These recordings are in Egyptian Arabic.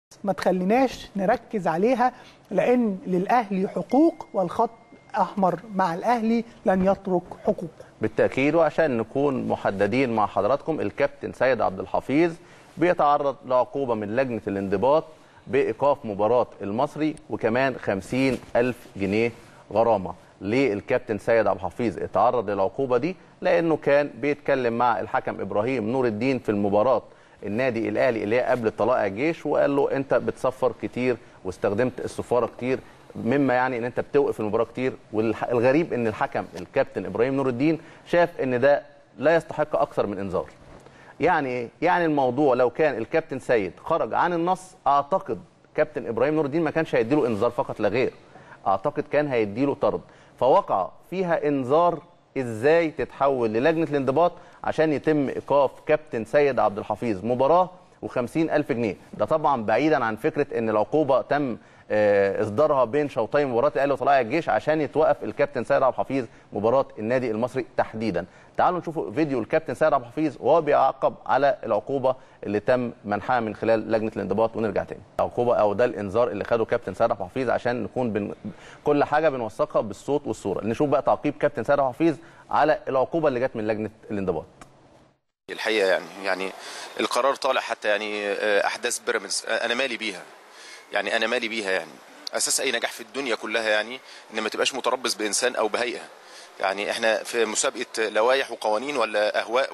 ما تخليناش نركز عليها لان للاهلي حقوق والخط احمر مع الاهلي لن يترك حقوقه بالتاكيد وعشان نكون محددين مع حضراتكم الكابتن سيد عبد الحفيظ بيتعرض لعقوبه من لجنه الانضباط بايقاف مباراه المصري وكمان 50 الف جنيه غرامه ليه الكابتن سيد عبد الحفيظ اتعرض للعقوبه دي لانه كان بيتكلم مع الحكم ابراهيم نور الدين في المباراه النادي الاهلي اللي هي قبل طلائع الجيش وقال له انت بتصفر كتير واستخدمت الصفاره كتير مما يعني ان انت بتوقف المباراه كتير والغريب ان الحكم الكابتن ابراهيم نور الدين شاف ان ده لا يستحق اكثر من انذار يعني ايه يعني الموضوع لو كان الكابتن سيد خرج عن النص اعتقد كابتن ابراهيم نور الدين ما كانش هيديله انذار فقط لا غير اعتقد كان هيديله طرد فوقع فيها انذار ازاي تتحول للجنه الانضباط عشان يتم ايقاف كابتن سيد عبد الحفيظ مباراه و50 الف جنيه ده طبعا بعيدا عن فكره ان العقوبه تم اصدارها بين شوطي مباراه الاهلي وطلائع الجيش عشان يتوقف الكابتن سيد عبد الحفيظ مباراه النادي المصري تحديدا تعالوا نشوف فيديو الكابتن سيد عبد الحفيظ وهو بيعاقب على العقوبه اللي تم منحها من خلال لجنه الانضباط ونرجع تاني العقوبه او ده الانذار اللي خده كابتن سيد عبد الحفيظ عشان نكون بن... كل حاجه بنوثقها بالصوت والصوره نشوف بقى تعقيب كابتن سيد عبد الحفيظ على العقوبه اللي جت من لجنه الانضباط الحقيقه يعني يعني القرار طالع حتى يعني احداث بيراميدز انا مالي بيها يعني انا مالي بيها يعني اساس اي نجاح في الدنيا كلها يعني ان ما تبقاش متربص بانسان او بهيئه يعني احنا في مسابقه لوائح وقوانين ولا اهواء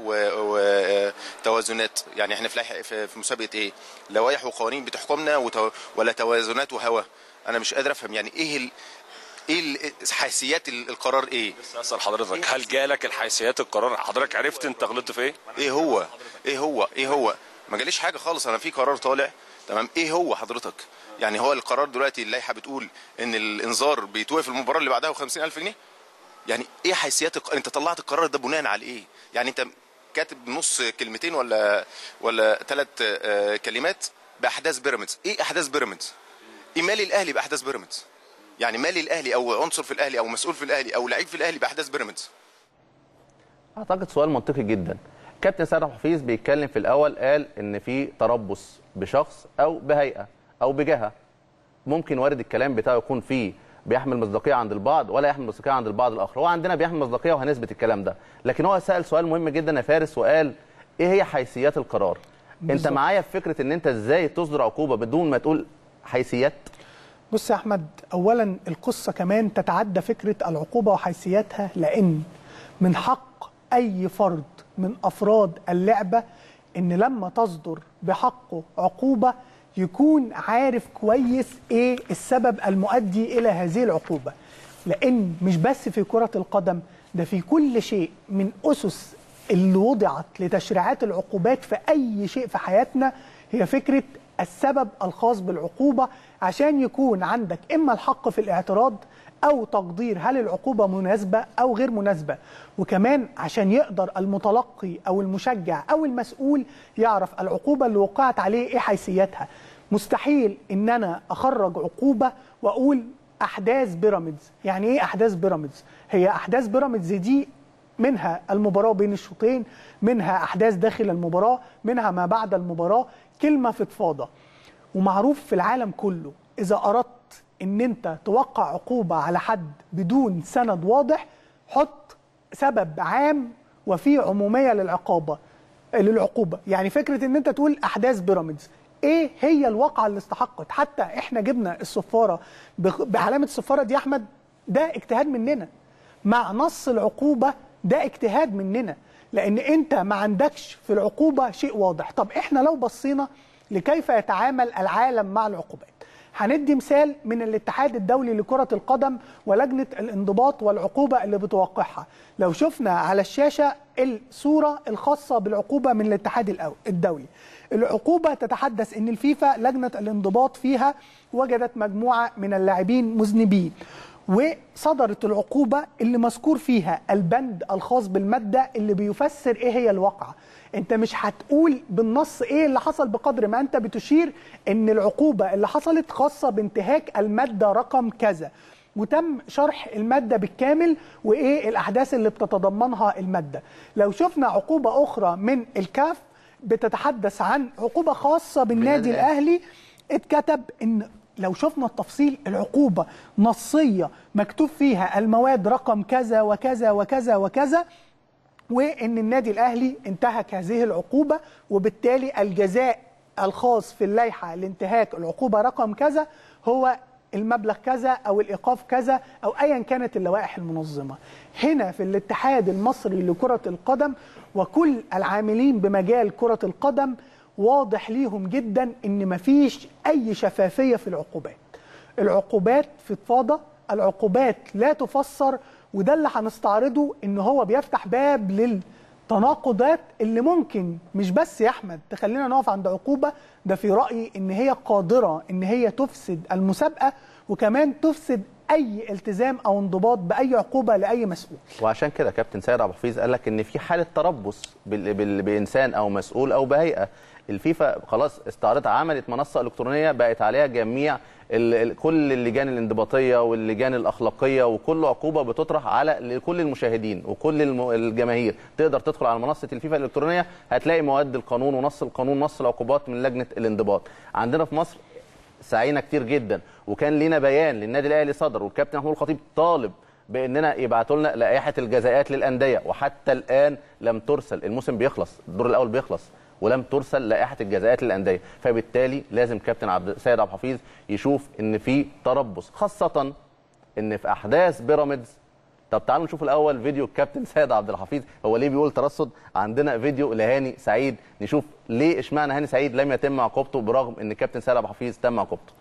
وتوازنات يعني احنا في في مسابقه ايه لوائح وقوانين بتحكمنا وتو... ولا توازنات وهوى انا مش قادر افهم يعني ايه ال... ايه حيثيات القرار ايه بس اسال حضرتك هل جالك الحيثيات القرار حضرتك عرفت انت غلطت في ايه ايه هو ايه هو ايه هو ما جاليش حاجه خالص انا في قرار طالع تمام ايه هو حضرتك يعني هو القرار دلوقتي اللائحه بتقول ان الانذار بيتوقف المباراه اللي بعدها و50000 جنيه يعني ايه حيثيات الق... انت طلعت القرار ده بناء على ايه يعني انت كاتب نص كلمتين ولا ولا ثلاث كلمات باحداث بيراميدز ايه احداث بيراميدز ايه مالي الاهلي باحداث بيراميدز يعني مالي الاهلي او عنصر في الاهلي او مسؤول في الاهلي او لعيب في الاهلي باحداث بيراميدز اعتقد سؤال منطقي جدا كابتن سيد حفيظ بيتكلم في الاول قال ان في تربص بشخص او بهيئه او بجهه ممكن وارد الكلام بتاعه يكون فيه بيحمل مصداقيه عند البعض ولا يحمل مصداقيه عند البعض الاخر هو عندنا بيحمل مصداقيه وهنثبت الكلام ده لكن هو سال سؤال مهم جدا يا فارس وقال ايه هي حيثيات القرار بالزبط. انت معايا في فكره ان انت ازاي تصدر عقوبه بدون ما تقول حيثيات بص يا احمد اولا القصه كمان تتعدى فكره العقوبه وحيثياتها لان من حق اي فرد من افراد اللعبه ان لما تصدر بحقه عقوبه يكون عارف كويس ايه السبب المؤدي الى هذه العقوبه لان مش بس في كره القدم ده في كل شيء من اسس اللي وضعت لتشريعات العقوبات في اي شيء في حياتنا هي فكره السبب الخاص بالعقوبه عشان يكون عندك اما الحق في الاعتراض او تقدير هل العقوبه مناسبه او غير مناسبه وكمان عشان يقدر المتلقي او المشجع او المسؤول يعرف العقوبه اللي وقعت عليه ايه حيثياتها مستحيل ان انا اخرج عقوبه واقول احداث بيراميدز يعني ايه احداث بيراميدز هي احداث بيراميدز دي منها المباراه بين الشوطين منها احداث داخل المباراه منها ما بعد المباراه كلمه فضفاضه ومعروف في العالم كله اذا اردت ان انت توقع عقوبه على حد بدون سند واضح حط سبب عام وفيه عموميه للعقابه للعقوبه يعني فكره ان انت تقول احداث بيراميدز ايه هي الواقعه اللي استحقت حتى احنا جبنا الصفاره بعلامه الصفاره دي يا احمد ده اجتهاد مننا مع نص العقوبه ده اجتهاد مننا لان انت ما عندكش في العقوبه شيء واضح طب احنا لو بصينا لكيف يتعامل العالم مع العقوبات هندي مثال من الاتحاد الدولي لكرة القدم ولجنة الانضباط والعقوبة اللي بتوقعها لو شفنا على الشاشة الصورة الخاصة بالعقوبة من الاتحاد الدولي العقوبة تتحدث ان الفيفا لجنة الانضباط فيها وجدت مجموعة من اللاعبين مذنبين وصدرت العقوبة اللي مذكور فيها البند الخاص بالمادة اللي بيفسر ايه هي الواقعة انت مش هتقول بالنص ايه اللي حصل بقدر ما انت بتشير ان العقوبة اللي حصلت خاصة بانتهاك المادة رقم كذا وتم شرح المادة بالكامل وايه الاحداث اللي بتتضمنها المادة لو شفنا عقوبة اخرى من الكاف بتتحدث عن عقوبة خاصة بالنادي الاهلي اتكتب ان لو شفنا التفصيل العقوبه نصيه مكتوب فيها المواد رقم كذا وكذا وكذا وكذا وان النادي الاهلي انتهك هذه العقوبه وبالتالي الجزاء الخاص في اللائحه لانتهاك العقوبه رقم كذا هو المبلغ كذا او الايقاف كذا او ايا كانت اللوائح المنظمه. هنا في الاتحاد المصري لكره القدم وكل العاملين بمجال كره القدم واضح ليهم جدا ان مفيش اي شفافيه في العقوبات. العقوبات في فضة العقوبات لا تفسر وده اللي هنستعرضه ان هو بيفتح باب للتناقضات اللي ممكن مش بس يا احمد تخلينا نقف عند عقوبه ده في رايي ان هي قادره ان هي تفسد المسابقه وكمان تفسد اي التزام او انضباط باي عقوبه لاي مسؤول وعشان كده كابتن سيد عبد الحفيظ قال لك ان في حاله تربص بال... بال... بانسان او مسؤول او بهيئه الفيفا خلاص استعرضت عملت منصه الكترونيه بقت عليها جميع ال... ال... كل اللجان الانضباطيه واللجان الاخلاقيه وكل عقوبه بتطرح على لكل المشاهدين وكل الم... الجماهير تقدر تدخل على منصه الفيفا الالكترونيه هتلاقي مواد القانون ونص القانون نص العقوبات من لجنه الانضباط عندنا في مصر سعينا كتير جدا وكان لينا بيان للنادي الاهلي صدر والكابتن محمود الخطيب طالب باننا يبعتوا لنا لائحه الجزاءات للانديه وحتى الان لم ترسل الموسم بيخلص الدور الاول بيخلص ولم ترسل لائحه الجزاءات للانديه فبالتالي لازم كابتن عبد سيد عبد الحفيظ يشوف ان في تربص خاصه ان في احداث بيراميدز طب تعالوا نشوف الاول فيديو الكابتن سيد عبد الحفيظ هو ليه بيقول ترصد عندنا فيديو لهاني سعيد نشوف ليه اشمعنى هاني سعيد لم يتم عقوبته برغم ان الكابتن سيد عبد الحفيظ تم عقوبته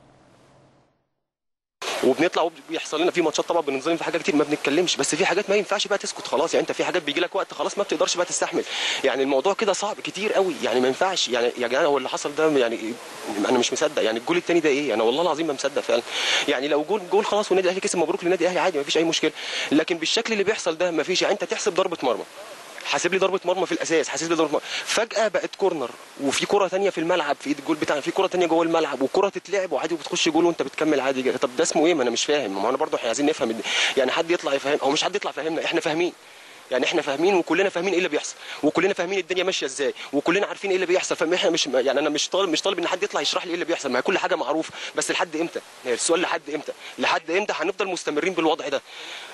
وبنطلع وبيحصل لنا في ماتشات طبعا بننظلم في حاجات كتير ما بنتكلمش بس في حاجات ما ينفعش بقى تسكت خلاص يعني انت في حاجات بيجي لك وقت خلاص ما بتقدرش بقى تستحمل يعني الموضوع كده صعب كتير قوي يعني ما ينفعش يعني يا جدعان هو اللي حصل ده يعني انا مش مصدق يعني الجول الثاني ده ايه انا والله العظيم ما مصدق فعلا يعني لو جول جول خلاص والنادي الاهلي كسب مبروك للنادي الاهلي عادي ما فيش اي مشكله لكن بالشكل اللي بيحصل ده ما فيش يعني انت تحسب ضربه مرمى حاسب لي ضربه مرمى في الاساس حاسب لي ضربه مرمى فجاه بقت كورنر وفي كره ثانيه في الملعب في ايد الجول بتاعنا في كره ثانيه جوه الملعب وكره تتلعب وعادي وبتخش جول وانت بتكمل عادي جدا. طب ده اسمه ايه ما انا مش فاهم ما انا برضه احنا عايزين نفهم يعني حد يطلع يفهم او مش حد يطلع يفهمنا احنا فاهمين يعني احنا فاهمين وكلنا فاهمين ايه اللي بيحصل وكلنا فاهمين الدنيا ماشيه ازاي وكلنا عارفين ايه اللي بيحصل فاحنا مش يعني انا مش طالب مش طالب ان حد يطلع يشرح لي ايه اللي بيحصل ما هي كل حاجه معروفه بس لحد امتى هي السؤال لحد امتى لحد امتى هنفضل مستمرين بالوضع ده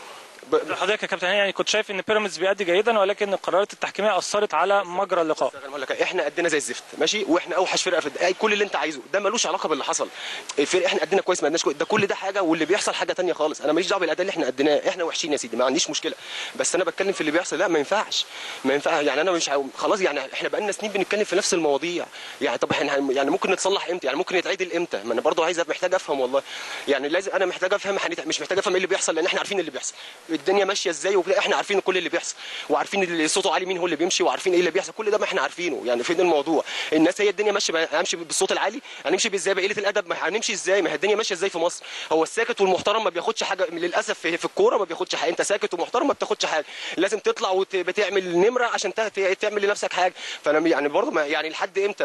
ب- حضرتك يا كابتن هاني يعني كنت شايف ان بيراميدز بيأدي جيدا ولكن القرارات التحكيميه اثرت على مجرى اللقاء انا بقول لك احنا قدنا زي الزفت ماشي واحنا اوحش فرقه في الد- أي كل اللي انت عايزه ده ملوش علاقه باللي حصل الفرق احنا قدنا كويس ما قدناش كويس ده كل ده حاجه واللي بيحصل حاجه تانية خالص انا ماليش دعوه بالاداء اللي احنا قدناه احنا وحشين يا سيدي ما عنديش مشكله بس انا بتكلم في اللي بيحصل لا ما ينفعش ما ينفع يعني انا مش عاو- خلاص يعني احنا بقالنا سنين بنتكلم في نفس المواضيع يعني طب احنا هن- يعني ممكن نتصلح امتى يعني ممكن يتعدل امتى ما انا برضو عايز محتاج افهم والله يعني لازم انا محتاج افهم هنت- مش محتاج افهم ايه اللي بيحصل لان احنا عارفين اللي بيحصل الدنيا ماشيه ازاي وكده احنا عارفين كل اللي بيحصل وعارفين اللي صوته عالي مين هو اللي بيمشي وعارفين ايه اللي بيحصل كل ده ما احنا عارفينه يعني فين الموضوع الناس هي الدنيا ماشيه بقى- هنمشي بالصوت العالي هنمشي ازاي بقله الادب ما هنمشي ازاي ما هي الدنيا ماشيه ازاي في مصر هو الساكت والمحترم ما بياخدش حاجه للاسف في, في الكوره ما بياخدش حاجه انت ساكت ومحترم ما بتاخدش حاجه لازم تطلع وتعمل نمره عشان ت- ت- تعمل لنفسك حاجه فانا يعني برضه ما- يعني لحد امتى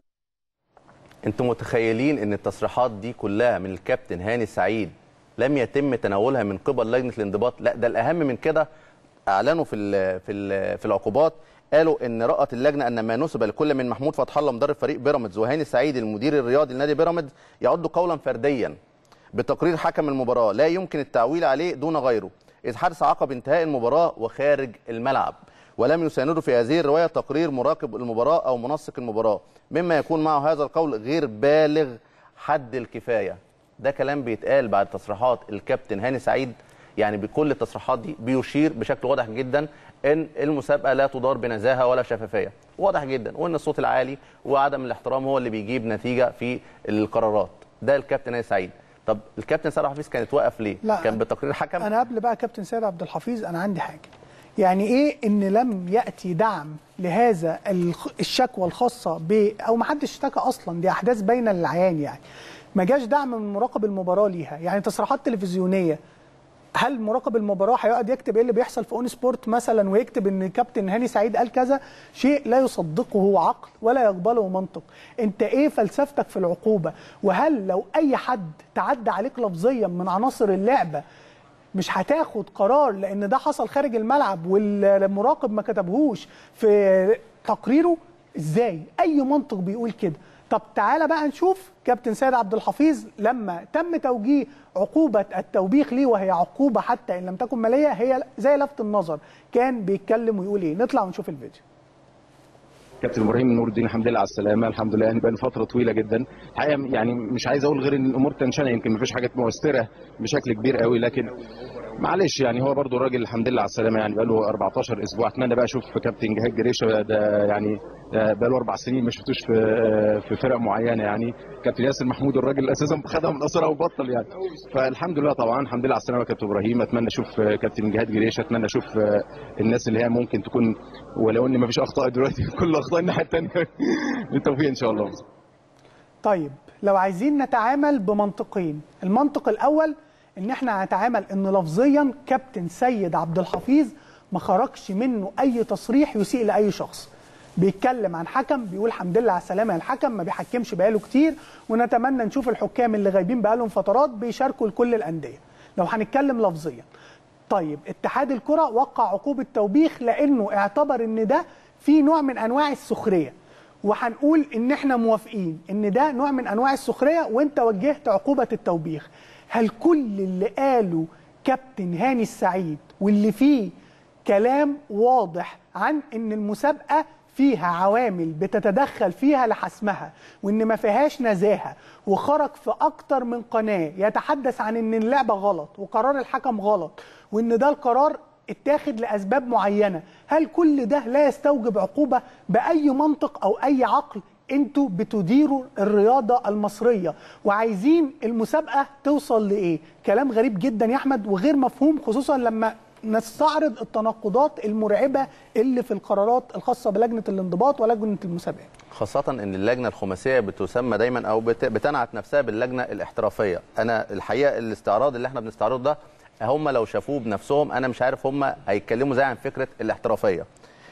انتم متخيلين ان التصريحات دي كلها من الكابتن هاني سعيد لم يتم تناولها من قبل لجنه الانضباط لا ده الاهم من كده اعلنوا في ال في ال في العقوبات قالوا ان رأت اللجنه ان ما نسب لكل من محمود فتح الله مدرب فريق بيراميدز وهاني سعيد المدير الرياضي لنادي بيراميدز يعد قولا فرديا بتقرير حكم المباراه لا يمكن التعويل عليه دون غيره اذ حدث عقب انتهاء المباراه وخارج الملعب ولم يساند في هذه الروايه تقرير مراقب المباراه او منسق المباراه مما يكون معه هذا القول غير بالغ حد الكفايه ده كلام بيتقال بعد تصريحات الكابتن هاني سعيد يعني بكل التصريحات دي بيشير بشكل واضح جدا ان المسابقه لا تدار بنزاهه ولا شفافيه واضح جدا وان الصوت العالي وعدم الاحترام هو اللي بيجيب نتيجه في القرارات ده الكابتن هاني سعيد طب الكابتن سارة حفيظ كانت واقف ليه لا. كان بتقرير حكم انا قبل بقى كابتن سيد عبد الحفيظ انا عندي حاجه يعني ايه ان لم ياتي دعم لهذا الخ- الشكوى الخاصه ب او ما حدش اشتكى اصلا دي احداث باينه للعيان يعني ما جاش دعم من مراقب المباراه ليها يعني تصريحات تلفزيونيه هل مراقب المباراه هيقعد يكتب ايه اللي بيحصل في اون سبورت مثلا ويكتب ان كابتن هاني سعيد قال كذا شيء لا يصدقه عقل ولا يقبله منطق انت ايه فلسفتك في العقوبه وهل لو اي حد تعدى عليك لفظيا من عناصر اللعبه مش هتاخد قرار لان ده حصل خارج الملعب والمراقب ما كتبهوش في تقريره ازاي اي منطق بيقول كده طب تعالى بقى نشوف كابتن سيد عبد الحفيظ لما تم توجيه عقوبه التوبيخ ليه وهي عقوبه حتى ان لم تكن ماليه هي زي لفت النظر كان بيتكلم ويقول ايه نطلع ونشوف الفيديو كابتن ابراهيم نور الدين الحمد لله على السلامه الحمد لله يعني بقى فتره طويله جدا الحقيقه يعني مش عايز اقول غير ان الامور تنشنه يمكن ما فيش حاجه مؤثره بشكل كبير قوي لكن معلش يعني هو برضو الراجل الحمد لله على السلامه يعني بقى له 14 اسبوع اتمنى بقى اشوف كابتن جهاد جريشه ده يعني بقى له اربع سنين ما شفتوش في في فرق معينه يعني كابتن ياسر محمود الراجل اساسا خدها من قصرها وبطل يعني فالحمد لله طبعا الحمد لله على السلامه كابتن ابراهيم اتمنى اشوف كابتن جهاد جريشه اتمنى اشوف الناس اللي هي ممكن تكون ولو ان ما فيش اخطاء دلوقتي كل اخطاء الناحيه الثانيه بالتوفيق ان شاء الله طيب لو عايزين نتعامل بمنطقين المنطق الاول ان احنا هنتعامل ان لفظيا كابتن سيد عبد الحفيظ ما خرجش منه اي تصريح يسيء لاي شخص بيتكلم عن حكم بيقول الحمد لله على السلامه يا الحكم ما بيحكمش بقاله كتير ونتمنى نشوف الحكام اللي غايبين بقالهم فترات بيشاركوا لكل الانديه لو هنتكلم لفظيا طيب اتحاد الكره وقع عقوبه توبيخ لانه اعتبر ان ده في نوع من انواع السخريه وهنقول ان احنا موافقين ان ده نوع من انواع السخريه وانت وجهت عقوبه التوبيخ هل كل اللي قاله كابتن هاني السعيد واللي فيه كلام واضح عن ان المسابقه فيها عوامل بتتدخل فيها لحسمها وان ما فيهاش نزاهه وخرج في اكتر من قناه يتحدث عن ان اللعبه غلط وقرار الحكم غلط وان ده القرار اتاخد لاسباب معينه هل كل ده لا يستوجب عقوبه باي منطق او اي عقل انتوا بتديروا الرياضه المصريه وعايزين المسابقه توصل لايه كلام غريب جدا يا احمد وغير مفهوم خصوصا لما نستعرض التناقضات المرعبه اللي في القرارات الخاصه بلجنه الانضباط ولجنه المسابقات خاصة ان اللجنة الخماسية بتسمى دايما او بت- بتنعت نفسها باللجنة الاحترافية انا الحقيقة الاستعراض اللي احنا بنستعرضه ده هم لو شافوه بنفسهم انا مش عارف هم هيتكلموا ازاي عن فكرة الاحترافية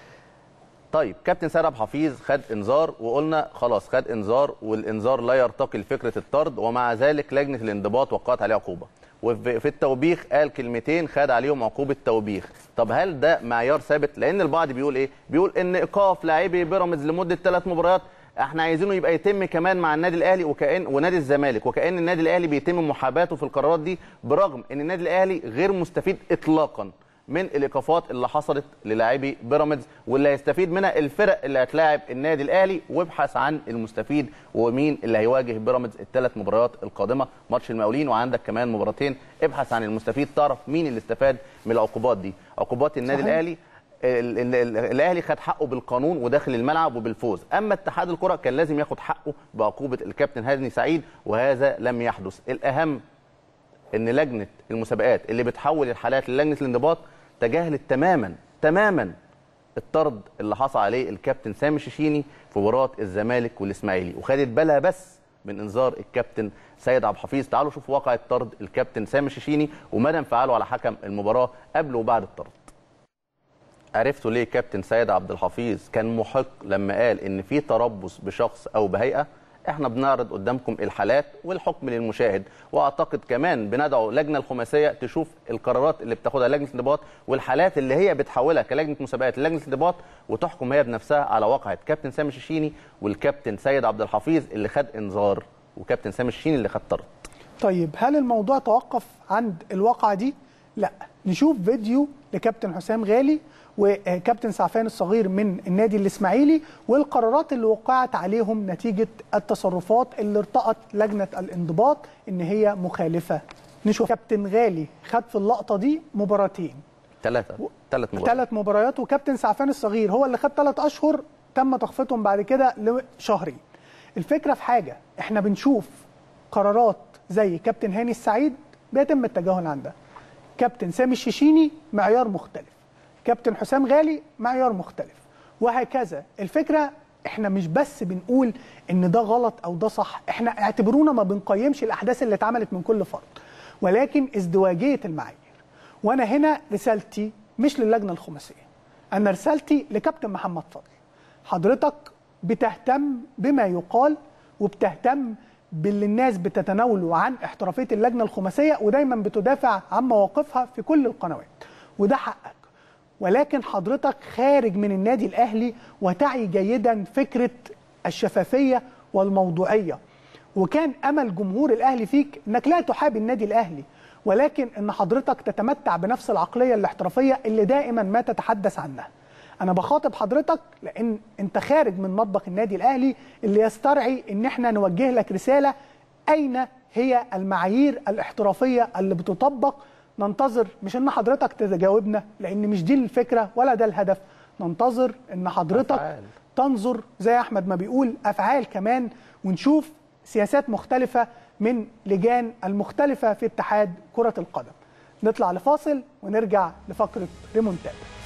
طيب كابتن سيد عبد الحفيظ خد انذار وقلنا خلاص خد انذار والانذار لا يرتقي لفكره الطرد ومع ذلك لجنه الانضباط وقعت عليه عقوبه وفي في التوبيخ قال كلمتين خد عليهم عقوبه توبيخ طب هل ده معيار ثابت لان البعض بيقول ايه بيقول ان ايقاف لاعبي بيراميدز لمده ثلاث مباريات احنا عايزينه يبقى يتم كمان مع النادي الاهلي وكأن ونادي الزمالك وكأن النادي الاهلي بيتم محاباته في القرارات دي برغم ان النادي الاهلي غير مستفيد اطلاقا من الايقافات اللي حصلت للاعبي بيراميدز واللي هيستفيد منها الفرق اللي هتلاعب النادي الاهلي وابحث عن المستفيد ومين اللي هيواجه بيراميدز الثلاث مباريات القادمه ماتش المقاولين وعندك كمان مباراتين ابحث عن المستفيد تعرف مين اللي استفاد من العقوبات دي عقوبات النادي صحيح. الاهلي ال- ال- ال- الاهلي خد حقه بالقانون وداخل الملعب وبالفوز اما اتحاد الكره كان لازم ياخد حقه بعقوبه الكابتن هاني سعيد وهذا لم يحدث الاهم ان لجنه المسابقات اللي بتحول الحالات للجنه الانضباط تجاهلت تماما تماما الطرد اللي حصل عليه الكابتن سامي الشيشيني في مباراه الزمالك والاسماعيلي وخدت بالها بس من انذار الكابتن سيد عبد الحفيظ تعالوا شوفوا واقع الطرد الكابتن سامي الشيشيني ومدى انفعاله على حكم المباراه قبل وبعد الطرد عرفتوا ليه كابتن سيد عبد الحفيظ كان محق لما قال ان في تربص بشخص او بهيئه احنا بنعرض قدامكم الحالات والحكم للمشاهد واعتقد كمان بندعو لجنه الخماسيه تشوف القرارات اللي بتاخدها لجنه الانضباط والحالات اللي هي بتحولها كلجنه مسابقات لجنه الانضباط وتحكم هي بنفسها على واقعه كابتن سامي الشيشيني والكابتن سيد عبد الحفيظ اللي خد انذار وكابتن سامي الشيشيني اللي خد طرد طيب هل الموضوع توقف عند الواقعة دي؟ لا نشوف فيديو لكابتن حسام غالي وكابتن سعفان الصغير من النادي الإسماعيلي والقرارات اللي وقعت عليهم نتيجة التصرفات اللي ارتأت لجنة الانضباط إن هي مخالفة نشوف كابتن غالي خد في اللقطة دي مباراتين ثلاثه ثلاث مباريات ثلاث مباريات وكابتن سعفان الصغير هو اللي خد ثلاث اشهر تم تخفيتهم بعد كده لشهرين الفكره في حاجه احنا بنشوف قرارات زي كابتن هاني السعيد بيتم التجاهل عندها كابتن سامي الشيشيني معيار مختلف كابتن حسام غالي معيار مختلف وهكذا الفكره احنا مش بس بنقول ان ده غلط او ده صح احنا اعتبرونا ما بنقيمش الاحداث اللي اتعملت من كل فرد ولكن ازدواجيه المعايير وانا هنا رسالتي مش للجنه الخماسيه انا رسالتي لكابتن محمد فضل حضرتك بتهتم بما يقال وبتهتم باللي الناس بتتناوله عن احترافيه اللجنه الخماسيه ودايما بتدافع عن مواقفها في كل القنوات وده حقك ولكن حضرتك خارج من النادي الاهلي وتعي جيدا فكره الشفافيه والموضوعيه وكان امل جمهور الاهلي فيك انك لا تحابي النادي الاهلي ولكن ان حضرتك تتمتع بنفس العقليه الاحترافيه اللي دائما ما تتحدث عنها انا بخاطب حضرتك لان انت خارج من مطبخ النادي الاهلي اللي يسترعي ان احنا نوجه لك رساله اين هي المعايير الاحترافيه اللي بتطبق ننتظر مش ان حضرتك تجاوبنا لان مش دي الفكره ولا ده الهدف ننتظر ان حضرتك أفعال. تنظر زي احمد ما بيقول افعال كمان ونشوف سياسات مختلفه من لجان المختلفه في اتحاد كره القدم نطلع لفاصل ونرجع لفقره ريمونتادا